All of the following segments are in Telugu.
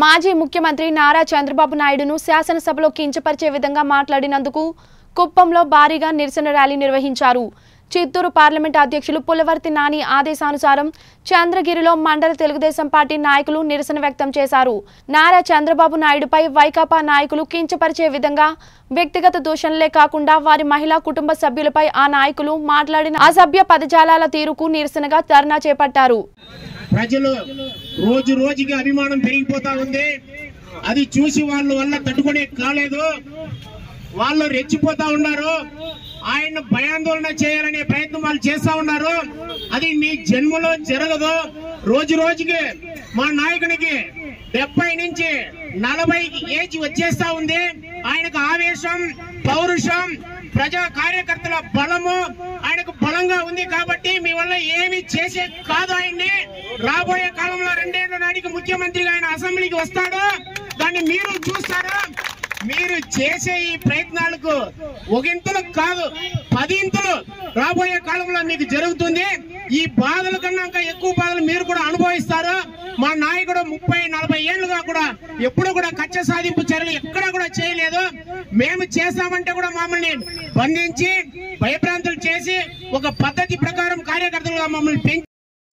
మాజీ ముఖ్యమంత్రి నారా చంద్రబాబు నాయుడును శాసనసభలో కించపరిచే విధంగా మాట్లాడినందుకు కుప్పంలో భారీగా నిరసన ర్యాలీ నిర్వహించారు చిత్తూరు పార్లమెంట్ అధ్యక్షులు పులవర్తి నాని ఆదేశానుసారం చంద్రగిరిలో మండల తెలుగుదేశం పార్టీ నాయకులు నిరసన వ్యక్తం చేశారు నారా చంద్రబాబు నాయుడుపై వైకాపా నాయకులు కించపరిచే విధంగా వ్యక్తిగత దూషణలే కాకుండా వారి మహిళా కుటుంబ సభ్యులపై ఆ నాయకులు మాట్లాడిన అసభ్య పదజాలాల తీరుకు నిరసనగా ధర్నా చేపట్టారు ప్రజలు రోజు రోజుకి అభిమానం పెరిగిపోతా ఉంది అది చూసి వాళ్ళు వల్ల తట్టుకునే కాలేదు వాళ్ళు రెచ్చిపోతా ఉన్నారు ఆయన భయాందోళన చేయాలనే ప్రయత్నం వాళ్ళు చేస్తా ఉన్నారు అది మీ జన్మలో జరగదు రోజు రోజుకి మా నాయకునికి డెబ్బై నుంచి నలభై ఏజ్ వచ్చేస్తా ఉంది ఆయనకు ఆవేశం పౌరుషం ప్రజా కార్యకర్తల బలము ఆయనకు బలంగా ఉంది కాబట్టి మీ వల్ల ఏమి చేసే కాదు ఆయన్ని రాబోయే కాలంలో రెండేళ్ల నాటికి ముఖ్యమంత్రిగా ఆయన అసెంబ్లీకి వస్తాడు దాన్ని మీరు చూస్తారా మీరు చేసే ఈ ప్రయత్నాలకు ఒకంతలు కాదు పదింతలు రాబోయే కాలంలో మీకు జరుగుతుంది ఈ బాధల కన్నా ఇంకా ఎక్కువ బాధలు మీరు కూడా అనుభవిస్తారు మా నాయకుడు ముప్పై నలభై ఏళ్ళుగా కూడా ఎప్పుడు కూడా కచ్చ సాధింపు చర్యలు ఎక్కడా కూడా చేయలేదు మేము చేస్తామంటే కూడా మమ్మల్ని బంధించి భయభ్రాంతులు చేసి ఒక పద్ధతి ప్రకారం కార్యకర్తలుగా మమ్మల్ని పెంచి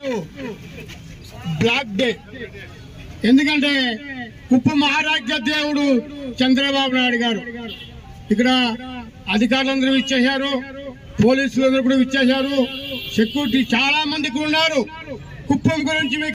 బ్లాక్ డే ఎందుకంటే కుప్ప మహారాజ్య దేవుడు చంద్రబాబు నాయుడు గారు ఇక్కడ అధికారులందరూ ఇచ్చేశారు పోలీసులందరూ కూడా ఇచ్చేశారు సెక్యూరిటీ చాలా మందికి ఉన్నారు కుప్పం గురించి మీకు